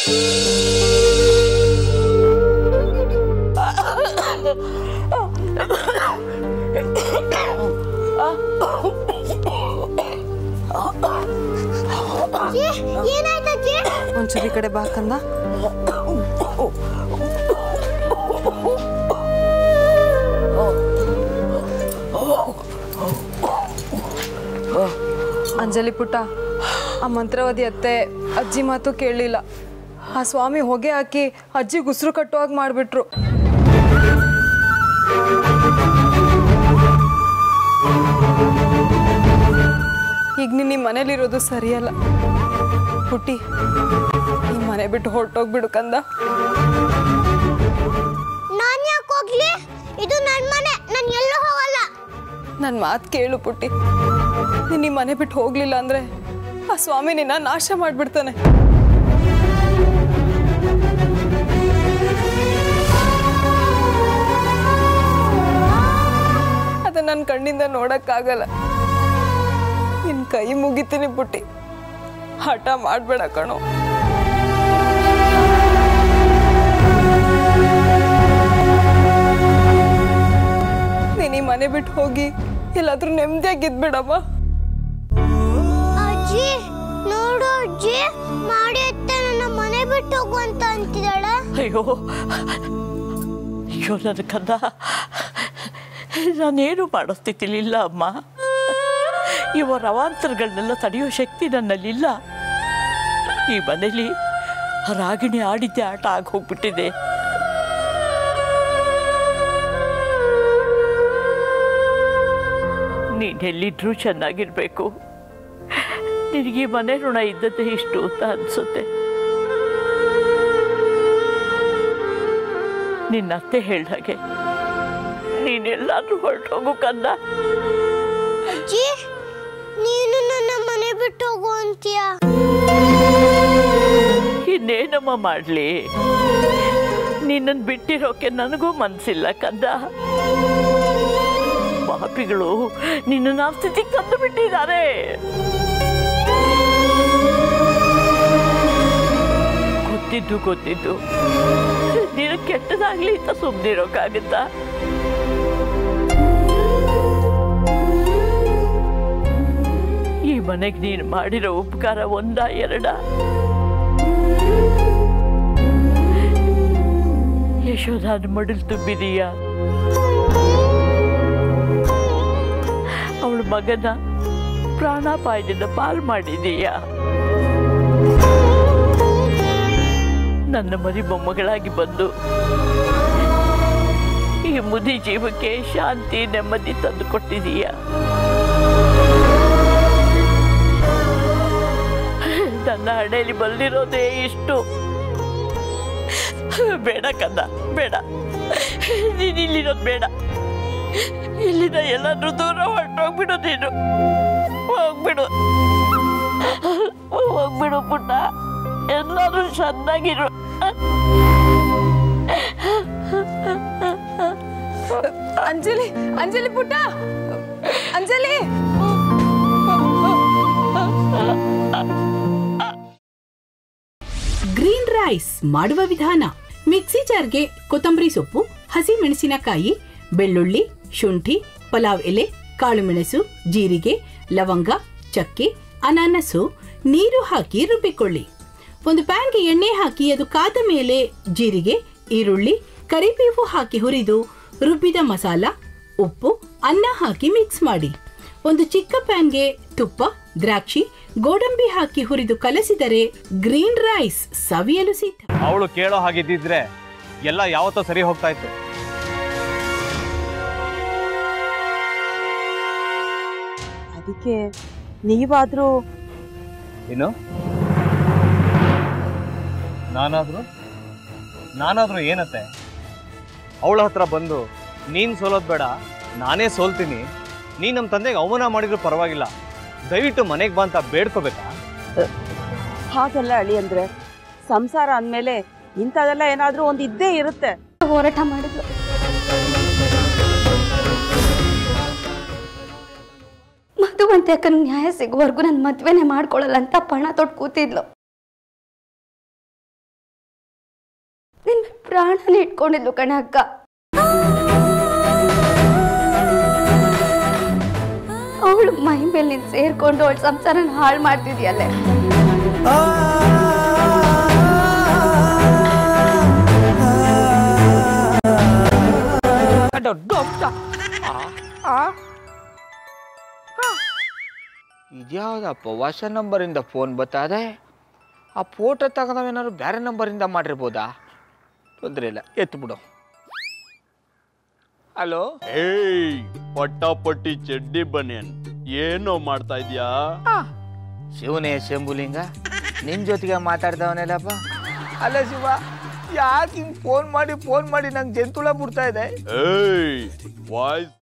ಏನಾಯ್ತಜ್ಜಿ ಒಂಚೂರು ಈ ಕಡೆ ಬಾ ಕಂದ ಅಂಜಲಿ ಪುಟ್ಟ ಆ ಮಂತ್ರವಾದಿ ಅತ್ತೆ ಅಜ್ಜಿ ಮಾತು ಕೇಳಲಿಲ್ಲ ಆ ಸ್ವಾಮಿ ಹೊಗೆ ಹಾಕಿ ಅಜ್ಜಿ ಉಸಿರು ಕಟ್ಟುವಾಗ ಮಾಡಿಬಿಟ್ರು ಈಗ ನೀನು ನಿಮ್ಮ ಮನೇಲಿರೋದು ಸರಿಯಲ್ಲ ಪುಟ್ಟಿ ಈ ಮನೆ ಬಿಟ್ಟು ಹೊರಟೋಗ್ಬಿಡು ಕಂದ ನಾನ್ ಯಾಕೆ ಹೋಗ್ಲಿ ಇದು ನನ್ನ ಮನೆ ನಾನು ಎಲ್ಲೂ ಹೋಗಲ್ಲ ನನ್ನ ಮಾತು ಕೇಳು ಪುಟ್ಟಿ ನೀನು ಈ ಮನೆ ಬಿಟ್ಟು ಹೋಗ್ಲಿಲ್ಲ ಅಂದ್ರೆ ಆ ಸ್ವಾಮಿ ನಿನ್ನ ನಾಶ ಮಾಡಿಬಿಡ್ತಾನೆ ಅದ ನನ್ನ ಕಣ್ಣಿಂದ ನೋಡಕ್ಕಾಗಲ್ಲ ನಿನ್ನ ಕೈ ಮುಗಿತೀನಿ ಪುಟ್ಟಿ ಹಠ ಮಾಡಬೇಡ ಕಣೋ ನೀನು ಈ ಮನೆ ಬಿಟ್ಟು ಹೋಗಿ ಎಲ್ಲಾದ್ರೂ ನೆಮ್ಮದಿಯಾಗಿದ್ಬಿಡಮ್ಮ ಅಜ್ಜಿ ನೋಡು ಅಜ್ಜಿ ಮಾಡಿ ಅತ್ತೆ ನನ್ನ ಮನೆ ಬಿಟ್ಟು ಹೋಗು ಅಂತ ಅಂತಿದ್ದಾಳೆ ಅಯ್ಯೋ ಅಯ್ಯೋ ನನ್ನ ಕಂದ ನಾನೇನು ಮಾಡೋ ಸ್ಥಿತಿಲಿಲ್ಲ ಅಮ್ಮ ಇವ ರವಾಂತರಗಳನ್ನೆಲ್ಲ ತಡೆಯೋ ಶಕ್ತಿ ನನ್ನಲ್ಲಿಲ್ಲ ಈ ಮನೇಲಿ ರಾಗಿಣಿ ಆಡಿದ್ದೆ ಆಟ ಆಗಿ ಹೋಗ್ಬಿಟ್ಟಿದೆ ನೀನೆಲ್ಲಿದ್ರೂ ಚೆನ್ನಾಗಿರ್ಬೇಕು ನಿನಗೆ ಈ ಮನೆ ಋಣ ಇದ್ದದ್ದೇ ಇಷ್ಟು ಅಂತ ಅನ್ಸುತ್ತೆ ನಿನ್ನ ಅತ್ತೆ ಹೇಳ್ದಾಗೆ ನೀನೆಲ್ಲಾದ್ರೂ ಹೊರಟೋಗು ಕಂದ ಅಜ್ಜಿ ನೀನು ನನ್ನ ಮನೆ ಬಿಟ್ಟು ಹೋಗು ಅಂತೀಯ ಇನ್ನೇನಮ್ಮ ಮಾಡಲಿ ನಿನ್ನನ್ನು ಬಿಟ್ಟಿರೋಕೆ ನನಗೂ ಮನಸ್ಸಿಲ್ಲ ಕಂದ ಪಾಪಿಗಳು ನಿನ್ನ ಆ ಸ್ಥಿತಿಗೆ ತಂದು ಬಿಟ್ಟಿದ್ದಾರೆ ಗೊತ್ತಿದ್ದು ಗೊತ್ತಿದ್ದು ನೀನು ಕೆಟ್ಟದಾಗ್ಲಿ ಅಂತ ಸುಮ್ಮನಿರೋಕ್ಕಾಗುತ್ತಾ ಈ ಮನೆಗೆ ನೀನು ಮಾಡಿರೋ ಉಪಕಾರ ಒಂದ ಎರಡ ಯಶೋಧಾನ ಮಡಲ್ ತುಂಬಿದೀಯ ಅವಳ ಮಗನ ಪ್ರಾಣಾಪಾಯದಿಂದ ಪಾಲ್ ಮಾಡಿದೀಯ ನನ್ನ ಮರಿ ಮೊಮ್ಮಗಳಾಗಿ ಬಂದು ಈ ಮುದಿ ಜೀವಕ್ಕೆ ಶಾಂತಿ ನೆಮ್ಮದಿ ತಂದು ಕೊಟ್ಟಿದೀಯ ನನ್ನ ಹಣೆಯಲ್ಲಿ ಬಂದಿರೋದೇ ಇಷ್ಟು ಬೇಡ ಕಂದ ಬೇಡ ನೀನು ಇಲ್ಲಿರೋದು ಬೇಡ ಇಲ್ಲಿಂದ ಎಲ್ಲಾದ್ರೂ ದೂರ ಹೊರಟೋಗ್ಬಿಡು ನೀನು ಹೋಗ್ಬಿಡು ಹೋಗ್ಬಿಡು ಪುಟ್ಟ ಎಲ್ಲಾದ್ರೂ ಚೆನ್ನಾಗಿರು ಅಂಜಲಿ ಅಂಜಲಿ ಪುಟ್ಟ ಅಂಜಲಿ ಗ್ರೀನ್ ರೈಸ್ ಮಾಡುವ ವಿಧಾನ ಮಿಕ್ಸಿ ಜಾರ್ಗೆ ಕೊತ್ತಂಬರಿ ಸೊಪ್ಪು ಹಸಿ ಮೆಣಸಿನಕಾಯಿ ಬೆಳ್ಳುಳ್ಳಿ ಶುಂಠಿ ಪಲಾವ್ ಎಲೆ ಕಾಳುಮೆಣಸು ಜೀರಿಗೆ ಲವಂಗ ಚಕ್ಕೆ ಅನಾನಸು ನೀರು ಹಾಕಿ ರುಬ್ಬಿಕೊಳ್ಳಿ ಒಂದು ಪ್ಯಾನ್ಗೆ ಎಣ್ಣೆ ಹಾಕಿ ಅದು ಕಾದ ಮೇಲೆ ಜೀರಿಗೆ ಈರುಳ್ಳಿ ಕರಿಬೇವು ಹಾಕಿ ಹುರಿದು ರುಬ್ಬಿದ ಮಸಾಲ ಉಪ್ಪು ಅನ್ನ ಹಾಕಿ ಮಿಕ್ಸ್ ಮಾಡಿ ಒಂದು ಚಿಕ್ಕ ಪ್ಯಾನ್ಗೆ ತುಪ್ಪ ದ್ರಾಕ್ಷಿ ಗೋಡಂಬಿ ಹಾಕಿ ಹುರಿದು ಕಲಸಿದರೆ ಗ್ರೀನ್ ರೈಸ್ ಸವಿಯಲು ಸಿದ್ಧ ಅವಳು ಕೇಳೋ ಹಾಗಿದ್ದಿದ್ರೆ ಎಲ್ಲ ಯಾವತ್ತೋ ಸರಿ ಹೋಗ್ತಾ ಇತ್ತು ಅದಕ್ಕೆ ನೀವಾದ್ರೂ ಏನು ನಾನಾದ್ರೂ ನಾನಾದ್ರೂ ಏನತ್ತೆ ಅವಳ ಹತ್ರ ಬಂದು ನೀನು ಸೋಲೋದು ಬೇಡ ನಾನೇ ಸೋಲ್ತೀನಿ ನೀನು ನಮ್ಮ ತಂದೆಗೆ ಅವಮಾನ ಮಾಡಿದ್ರು ಪರವಾಗಿಲ್ಲ ದಯವಿಟ್ಟು ಮನೆಗೆ ಬಾ ಅಂತ ಬೇಡ್ಕೋಬೇಕಾ ಹಾಗೆಲ್ಲ ಅಳಿ ಅಂದ್ರೆ ಸಂಸಾರ ಅಂದಮೇಲೆ ಇಂಥದೆಲ್ಲ ಏನಾದ್ರೂ ಒಂದು ಇದ್ದೇ ಇರುತ್ತೆ ಹೋರಾಟ ಮಾಡಿದ್ಲು ಮಧುವಂತೆ ಅಕ್ಕನ ನ್ಯಾಯ ಸಿಗುವವರೆಗೂ ನನ್ನ ಮದ್ವೆನೇ ಮಾಡ್ಕೊಳ್ಳಲ್ಲ ಅಂತ ಪಣ ತೊಟ್ಟು ಕೂತಿದ್ಲು ಪ್ರಾಣನೇ ಇಟ್ಕೊಂಡಿದ್ಲು ಕಣೆ ಅಕ್ಕ ಅವಳು ಮೈ ಮೇಲೆ ನೀನು ಸೇರ್ಕೊಂಡು ಅವಳ ಸಂಸಾರನ ಹಾಳು ಮಾಡ್ತಿದ್ಯಲ್ಲೇ ದೊಡ್ಡ ಅಂಶ ಇದ್ಯಾವುದಪ್ಪ ಹೊಸ ನಂಬರಿಂದ ಫೋನ್ ಬತ್ತದೆ ಆ ಫೋಟೋ ತಗೊಂಡವೇನಾದ್ರು ಬೇರೆ ನಂಬರಿಂದ ಮಾಡಿರ್ಬೋದಾ ತೊಂದರೆ ಇಲ್ಲ ಎತ್ತು ಬಿಡು ಹಲೋ ಏಯ್ ಪಟ್ಟಾಪಟ್ಟಿ ಚಡ್ಡಿ ಬನಿಯನ್ ಏನೋ ಮಾಡ್ತಾ ಇದ್ಯಾ ಶಿವನೇ ಶಂಭುಲಿಂಗ ನಿನ್ ಜೊತೆಗೆ ಮಾತಾಡ್ದವನೇಲಪ್ಪ ಅಲ್ಲ ಶಿವ ಯಾಕೆ ಹಿಂಗ್ ಫೋನ್ ಮಾಡಿ ಫೋನ್ ಮಾಡಿ ನಂಗೆ ಜಂತುಳ ಬಿಡ್ತಾ ಇದೆ ಏಯ್ ವಾಯ್ಸ್